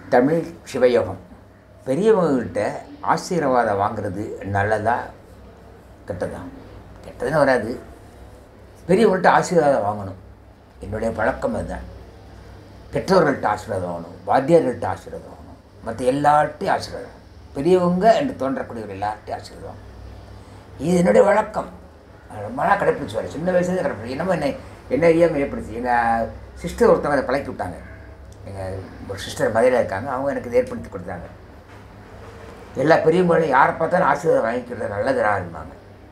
தமிழ் சிவயோகம் பெரியவங்ககிட்ட ஆசீர்வாதம் வாங்குறது நல்லதா கெட்டதா கெட்டதுன்னு வராது பெரியவங்கள்ட்ட ஆசீர்வாதம் வாங்கணும் என்னுடைய பழக்கம் அதுதான் பெற்றோர்கள்ட்ட ஆசீர்வாதம் வாங்கணும் வாத்தியார்கள்ட்ட ஆசீர்வாதம் வாங்கணும் மற்ற எல்லார்ட்டையும் ஆசீர்வாதம் பெரியவங்க என்று தோன்றக்கூடியவர் எல்லார்ட்டையும் ஆசீர்வாதம் வாங்கணும். இது என்னுடைய வழக்கம் நான் ரொம்ப நாளாக கடைப்பிடிச்சு வரேன் சின்ன வயசுலேருந்து கடைப்பிடிச்சு என்னமோ என்னை என்ன அறியாமல் ஏற்படுத்தி எங்கள் சிஸ்டர் ஒருத்தவங்க அதை பழக்கி விட்டாங்க எங்கள் ஒரு சிஸ்டர் மதுரையில் இருக்காங்க அவங்க எனக்கு இதை ஏற்படுத்தி கொடுத்தாங்க எல்லா பெரியவங்களும் யாரை பார்த்தாலும் ஆசீர்வாதம் வாங்கிக்கிறது நல்லதுடா இருந்தாங்க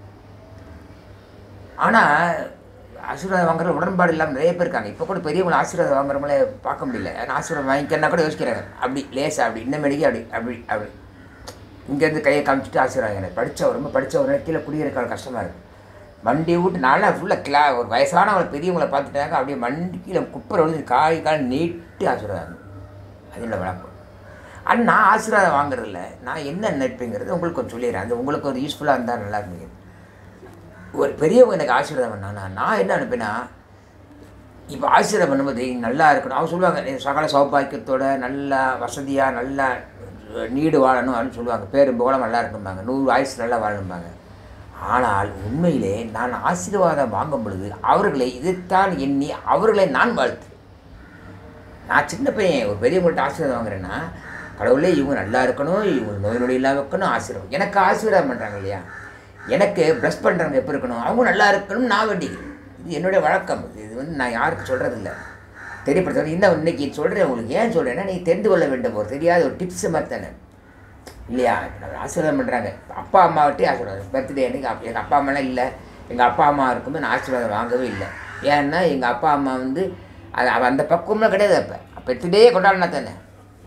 ஆனால் ஆசீர்வாதம் வாங்குற உடன்பாடு இல்லாமல் நிறைய பேர் இருக்காங்க இப்போ கூட பெரியவங்களை ஆசீர்வாதம் வாங்குறவங்களே பார்க்க முடியல ஆனால் ஆசீர்வாதம் வாங்கிக்கிறனா கூட யோசிக்கிறாங்க அப்படி லேசா அப்படி இன்னும் மெடிக்க அப்படி அப்படி அப்படி இங்கேருந்து கையை காமிச்சிட்டு ஆசீர்வாதம் எனக்கு படித்தவர் ரொம்ப படித்தவர் கீழே குடியிருக்க கஷ்டமாக இருக்குது வண்டி விட்டு நாளா ஃபுல்லாக கிளா ஒரு வயசானவங்களை பெரியவங்களை பார்த்துட்டாங்க அப்படியே வண்டி கீழே குப்பரை விழுந்து காய் கால் நீட்டு ஆசீர்வாதம் அதில் வழக்கம் ஆனால் நான் ஆசீர்வாதம் வாங்குறதில்ல நான் என்ன நினைப்பேங்கிறது உங்களுக்கு கொஞ்சம் சொல்லிடுறேன் அது உங்களுக்கு ஒரு யூஸ்ஃபுல்லாக இருந்தால் நல்லா இருந்தது ஒரு பெரியவங்க எனக்கு ஆசீர்வாதம் பண்ணானா நான் என்ன நினைப்பேன்னா இப்போ ஆசீர்வாதம் பண்ணும்போது நீ நல்லா இருக்கணும் அவங்க சொல்லுவாங்க நீ சகல சௌபாக்கியத்தோட நல்லா வசதியாக நல்லா நீடு வாழணும் அப்படின்னு சொல்லுவாங்க பேரும் புகழம் நல்லா இருக்கணும்பாங்க நூறு ஆயுசு நல்லா வாழணும்பாங்க ஆனால் உண்மையிலே நான் ஆசீர்வாதம் வாங்கும் பொழுது அவர்களை இதைத்தான் எண்ணி அவர்களை நான் வாழ்த்து நான் சின்ன பையன் ஒரு பெரியவங்கள்ட்ட ஆசீர்வாதம் வாங்குறேன்னா கடவுளே இவங்க நல்லா இருக்கணும் இவங்க நோய் நொடி இல்லாமல் இருக்கணும் ஆசீர்வாதம் எனக்கு ஆசீர்வாதம் பண்ணுறாங்க இல்லையா எனக்கு ப்ளஸ் பண்ணுறவங்க எப்போ இருக்கணும் அவங்க நல்லா இருக்கணும் நான் வேண்டிக்கிறேன் இது என்னுடைய வழக்கம் இது வந்து நான் யாருக்கு சொல்கிறதில்ல தெரியப்படுத்த இன்னும் இன்னைக்கு சொல்கிறேன் உங்களுக்கு ஏன் சொல்கிறேன்னா நீங்கள் தெரிந்து கொள்ள வேண்டும் ஒரு தெரியாத ஒரு டிப்ஸ் மாதிரி தானே இல்லையா நம்ம ஆசீர்வாதம் பண்ணுறாங்க அப்பா அம்மாவட்டே ஆசீர்வாதம் பர்த்டே அன்றைக்கி அப் எங்கள் அப்பா அம்மாலாம் இல்லை எங்கள் அப்பா அம்மா இருக்கும்போது நான் ஆசீர்வாதம் வாங்கவே இல்லை ஏன்னா எங்கள் அப்பா அம்மா வந்து அது அவ அந்த பக்குவம்லாம் கிடையாது அப்போ பர்த்டே கொண்டாடினா தானே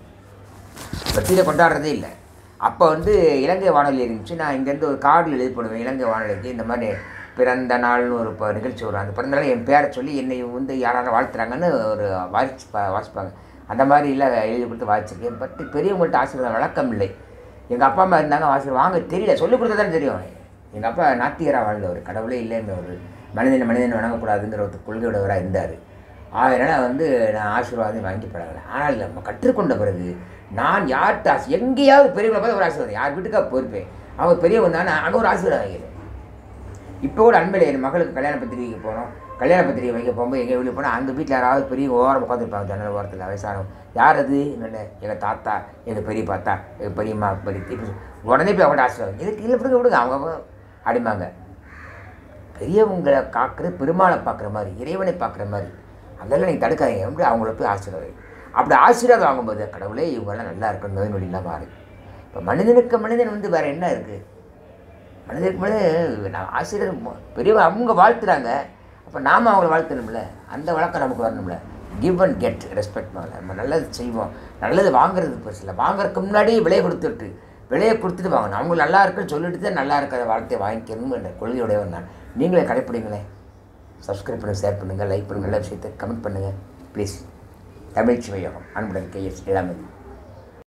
பர்த்டே கொண்டாடுறதே இல்லை அப்போ வந்து இலங்கை வானொலி இருந்துச்சு நான் இங்கேருந்து ஒரு கார்டில் எழுதி போடுவேன் இலங்கை வானொலிக்கு இந்த மாதிரி பிறந்த நாள்னு ஒரு ப- நிகழ்ச்சி வரும் அந்த பிறந்த நாள் என் பேரை சொல்லி என்னை வந்து யாராரும் வாழ்த்துறாங்கன்னு ஒரு வாசிச்சு பா- வாசிப்பாங்க அந்த மாதிரி இல்லை எழுதி கொடுத்து வாசிச்சிருக்கேன் பட் பெரியவங்கள்ட்ட ஆசீர்வாதம் வழக்கம் இல்லை எங்கள் அப்பா அம்மா இருந்தாங்க ஆசீர்வாதம் வாங்க தெரியல சொல்லிக் கொடுத்தா தான் தெரியும் எங்கள் அப்பா நாத்திகராக வாழ்ந்தவர் கடவுளே இல்லைன்ற ஒரு மனிதன் மனிதன் வணங்கக்கூடாதுங்கிற ஒரு கொள்கையுடையவராக இருந்தார் அதனால் வந்து நான் ஆசீர்வாதம் வாங்கி பழகலை ஆனால் நம்ம கற்றுக்கொண்ட பிறகு நான் யார்கிட்ட ஆசை எங்கேயாவது பெரியவங்களை பார்த்து ஒரு ஆசீர்வாதம் யார் வீட்டுக்காக போயிருப்பேன் அவங்க பெரியவங்க தான் அங்கே ஒரு ஆசீர்வாதம் வாங்கிடுவேன் இப்போ கூட அண்மையில் என் மகளுக்கு கல்யாண பத்திரிகைக்கு போனோம் கல்யாண பத்திரிகை வைக்க போகும்போது எங்கள் வீட்டில் போனால் அந்த வீட்டில் யாராவது பெரிய ஓரம் உட்காந்துருப்பாங்க ஜன்னல் ஓரத்தில் வயசானவங்க யார் அது என்னென்ன எங்கள் தாத்தா எங்கள் பெரிய பாத்தா எங்கள் பெரியம்மா பெரிய இப்படி உடனே போய் அவங்கள்ட்ட ஆசீர்வாதம் இதுக்கு இல்லை விடுங்க விடுங்க அவங்க அடிமாங்க பெரியவங்களை காக்கிற பெருமாளை பார்க்குற மாதிரி இறைவனை பார்க்குற மாதிரி அதெல்லாம் நீங்கள் தடுக்காதீங்க அப்படி அவங்கள போய் ஆசீர்வாதம் அப்படி ஆசீர்வாதம் வாங்கும்போது கடவுளே இவங்கெல்லாம் நல்லா இருக்கணும் நோய் நொடி இல்லாமல் மாறி இப்போ மனிதனுக்கு மனிதன் வந்து வேறு என்ன இருக்குது மனிதனுக்கு மனிதன் நான் ஆசிரியர் மு- பெரியவங்க அவங்க வாழ்த்துறாங்க அப்போ நாம் அவங்கள வாழ்த்தணும்ல அந்த வழக்கம் நமக்கு வரணும்ல கிவ் அண்ட் கெட் ரெஸ்பெக்ட் மேலே நம்ம நல்லது செய்வோம் நல்லது வாங்குறது பெருசு இல்லை வாங்குறதுக்கு முன்னாடி விலையை கொடுத்துட்டு விலையை கொடுத்துட்டு வாங்கணும் அவங்க நல்லா இருக்குன்னு சொல்லிட்டு தான் நல்லா இருக்கிற வார்த்தையை வாங்கிக்கணும் என்ற கொள்கையுடையவன் நான் நீங்களே கடைப்பிடிங்களேன் சப்ஸ்கிரைப் பண்ணுங்கள் ஷேர் பண்ணுங்கள் லைக் பண்ணுங்கள் நல்ல விஷயத்தை கமெண்ட் பண்ணுங்கள் ப்ளீஸ் தமிழ் சிவயோகம் அன்புடன் கையெழுத்து எல்லாமே